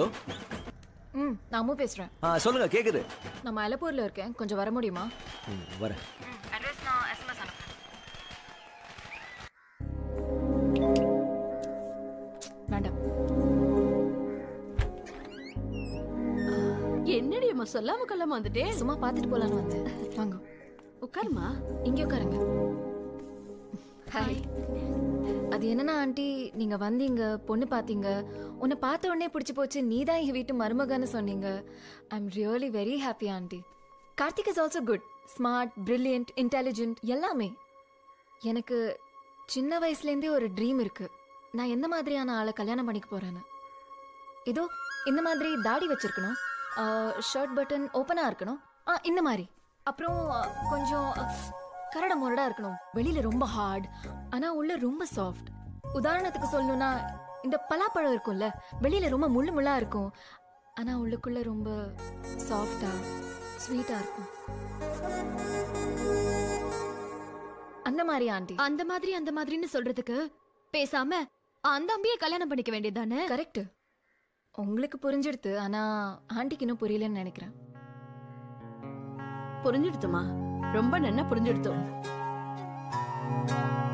hello ம் நாமும் பேசுறேன் ஆ சொல்லுங்க கேக்குது நான் மலைப்பூர்ல இருக்கேன் கொஞ்சம் வர முடியுமா ம், வரேன் அட்ரஸ் நான் எஸ்எம்எஸ் அனுப்புறேன் வேண்டாம் என்னடி அம்மா சொல்லாம கொள்ளாம வந்துட்டே சும்மா பார்த்துட்டு போலான்னு வந்தேன் வாங்க உட்காருமா இங்கே உட்காருங்க ஹாய் அது என்னன்னா ஆண்டி நீங்க வந்தீங்க பொண்ணு பார்த்தீங்க உன்னை பார்த்த உடனே பிடிச்சி போச்சு நீ தான் எங்க வீட்டு மருமகன்னு சொன்னீங்க I am really very happy aunty Karthik is also good smart brilliant intelligent எல்லாமே எனக்கு சின்ன வயசுலேருந்தே ஒரு ட்ரீம் இருக்கு நான் எந்த மாதிரியான ஆளை கல்யாணம் பண்ணிக்க போறேன்னு ஏதோ இந்த மாதிரி தாடி வச்சிருக்கணும் ஷர்ட் பட்டன் ஓப்பனாக இருக்கணும் ஆ இந்த மாதிரி அப்புறம் ஆ, கொஞ்சம் ஆ, கரட முரடா இருக்கணும் வெளியில ரொம்ப ஹார்ட் ஆனா உள்ள ரொம்ப சாஃப்ட் உதாரணத்துக்கு சொல்லணும்னா இந்த பலாப்பழம் இருக்கும்ல வெளியில ரொம்ப முள்ளு முள்ளா இருக்கும் ஆனா உள்ளுக்குள்ள ரொம்ப சாஃப்டா ஸ்வீட்டா இருக்கும் அந்த மாதிரி ஆண்டி அந்த மாதிரி அந்த மாதிரின்னு சொல்றதுக்கு பேசாம அந்த அம்பியை கல்யாணம் பண்ணிக்க வேண்டியதானே கரெக்ட் உங்களுக்கு புரிஞ்சிடுது ஆனா ஆண்டிக்கு இன்னும் புரியலன்னு நினைக்கிறேன் புரிஞ்சுடுத்துமா ரொம்ப நன்னா புரிஞ்சுடுத்தோம்